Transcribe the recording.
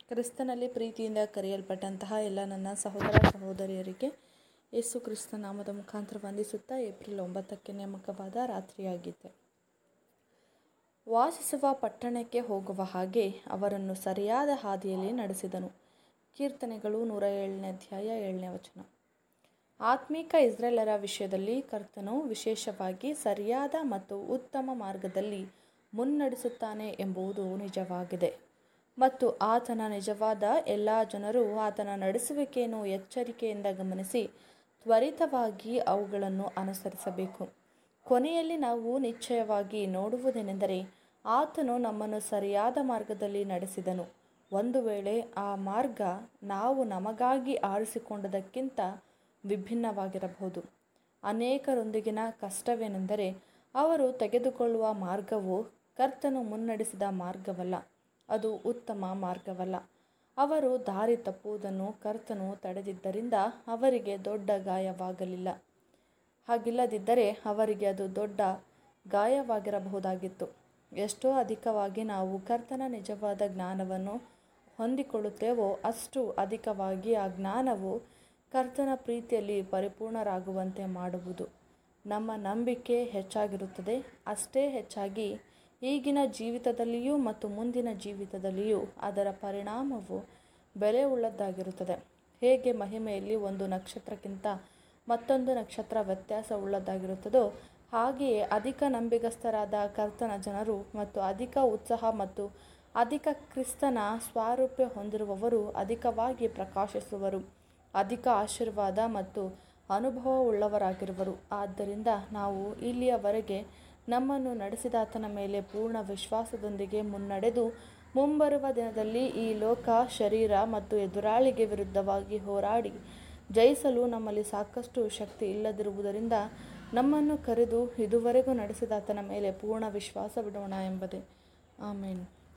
ಕ್ರಿಸ್ತನಲ್ಲಿ ಪ್ರೀತಿಯಿಂದ ಕರೆಯಲ್ಪಟ್ಟಂತಹ ಎಲ್ಲ ನನ್ನ ಸಹೋದರ ಸಹೋದರಿಯರಿಗೆ ಯೇಸು ಕ್ರಿಸ್ತ ನಾಮದ ಮುಖಾಂತರ ವಂದಿಸುತ್ತಾ ಏಪ್ರಿಲ್ ಒಂಬತ್ತಕ್ಕೆ ನೇಮಕವಾದ ರಾತ್ರಿಯಾಗಿದೆ ವಾಸಿಸುವ ಪಟ್ಟಣಕ್ಕೆ ಹೋಗುವ ಹಾಗೆ ಅವರನ್ನು ಸರಿಯಾದ ಹಾದಿಯಲ್ಲಿ ನಡೆಸಿದನು ಕೀರ್ತನೆಗಳು ನೂರ ಏಳನೇ ಅಧ್ಯಾಯ ಏಳನೇ ವಚನ ಆತ್ಮೀಕ ಇಸ್ರೇಲರ ವಿಷಯದಲ್ಲಿ ಕರ್ತನು ವಿಶೇಷವಾಗಿ ಸರಿಯಾದ ಮತ್ತು ಉತ್ತಮ ಮಾರ್ಗದಲ್ಲಿ ಮುನ್ನಡೆಸುತ್ತಾನೆ ಎಂಬುದು ನಿಜವಾಗಿದೆ ಮತ್ತು ಆತನ ನಿಜವಾದ ಎಲ್ಲ ಜನರು ಆತನ ನಡೆಸುವಿಕೆಯನ್ನು ಎಚ್ಚರಿಕೆಯಿಂದ ಗಮನಿಸಿ ತ್ವರಿತವಾಗಿ ಅವುಗಳನ್ನು ಅನುಸರಿಸಬೇಕು ಕೊನೆಯಲ್ಲಿ ನಾವು ನಿಶ್ಚಯವಾಗಿ ನೋಡುವುದೇನೆಂದರೆ ಆತನು ನಮ್ಮನ್ನು ಸರಿಯಾದ ಮಾರ್ಗದಲ್ಲಿ ನಡೆಸಿದನು ಒಂದು ವೇಳೆ ಆ ಮಾರ್ಗ ನಾವು ನಮಗಾಗಿ ಆರಿಸಿಕೊಂಡದಕ್ಕಿಂತ ವಿಭಿನ್ನವಾಗಿರಬಹುದು ಅನೇಕರೊಂದಿಗಿನ ಕಷ್ಟವೇನೆಂದರೆ ಅವರು ತೆಗೆದುಕೊಳ್ಳುವ ಮಾರ್ಗವು ಕರ್ತನು ಮುನ್ನಡೆಸಿದ ಮಾರ್ಗವಲ್ಲ ಅದು ಉತ್ತಮ ಮಾರ್ಗವಲ್ಲ ಅವರು ದಾರಿ ತಪ್ಪುವುದನ್ನು ಕರ್ತನು ತಡೆದಿದ್ದರಿಂದ ಅವರಿಗೆ ದೊಡ್ಡ ಗಾಯವಾಗಲಿಲ್ಲ ಹಾಗಿಲ್ಲದಿದ್ದರೆ ಅವರಿಗೆ ಅದು ದೊಡ್ಡ ಗಾಯವಾಗಿರಬಹುದಾಗಿತ್ತು ಎಷ್ಟೋ ಅಧಿಕವಾಗಿ ನಾವು ಕರ್ತನ ನಿಜವಾದ ಜ್ಞಾನವನ್ನು ಹೊಂದಿಕೊಳ್ಳುತ್ತೇವೋ ಅಷ್ಟು ಅಧಿಕವಾಗಿ ಆ ಜ್ಞಾನವು ಕರ್ತನ ಪ್ರೀತಿಯಲ್ಲಿ ಪರಿಪೂರ್ಣರಾಗುವಂತೆ ಮಾಡುವುದು ನಮ್ಮ ನಂಬಿಕೆ ಹೆಚ್ಚಾಗಿರುತ್ತದೆ ಅಷ್ಟೇ ಹೆಚ್ಚಾಗಿ ಈಗಿನ ಜೀವಿತದಲ್ಲಿಯೂ ಮತ್ತು ಮುಂದಿನ ಜೀವಿತದಲ್ಲಿಯೂ ಅದರ ಪರಿಣಾಮವು ಬೆಲೆ ಉಳ್ಳದ್ದಾಗಿರುತ್ತದೆ ಹೇಗೆ ಮಹಿಮೆಯಲ್ಲಿ ಒಂದು ನಕ್ಷತ್ರಕ್ಕಿಂತ ಮತ್ತೊಂದು ನಕ್ಷತ್ರ ವ್ಯತ್ಯಾಸ ಉಳ್ಳದ್ದಾಗಿರುತ್ತದೋ ಹಾಗೆಯೇ ಅಧಿಕ ನಂಬಿಗಸ್ತರಾದ ಕರ್ತನ ಜನರು ಮತ್ತು ಅಧಿಕ ಉತ್ಸಾಹ ಮತ್ತು ಅಧಿಕ ಕ್ರಿಸ್ತನ ಸ್ವಾರೂಪ್ಯ ಹೊಂದಿರುವವರು ಅಧಿಕವಾಗಿ ಪ್ರಕಾಶಿಸುವರು ಅಧಿಕ ಆಶೀರ್ವಾದ ಮತ್ತು ಅನುಭವವುಳ್ಳವರಾಗಿರುವರು ಆದ್ದರಿಂದ ನಾವು ಇಲ್ಲಿಯವರೆಗೆ ನಮ್ಮನ್ನು ನಡೆಸಿದಾತನ ಮೇಲೆ ಪೂರ್ಣ ವಿಶ್ವಾಸದೊಂದಿಗೆ ಮುನ್ನಡೆದು ಮುಂಬರುವ ದಿನದಲ್ಲಿ ಈ ಲೋಕ ಶರೀರ ಮತ್ತು ಎದುರಾಳಿಗೆ ವಿರುದ್ಧವಾಗಿ ಹೋರಾಡಿ ಜಯಿಸಲು ನಮ್ಮಲ್ಲಿ ಸಾಕಷ್ಟು ಶಕ್ತಿ ಇಲ್ಲದಿರುವುದರಿಂದ ನಮ್ಮನ್ನು ಕರೆದು ಇದುವರೆಗೂ ನಡೆಸಿದಾತನ ಮೇಲೆ ಪೂರ್ಣ ವಿಶ್ವಾಸವಿಡೋಣ ಎಂಬುದೇ ಆಮೇನ್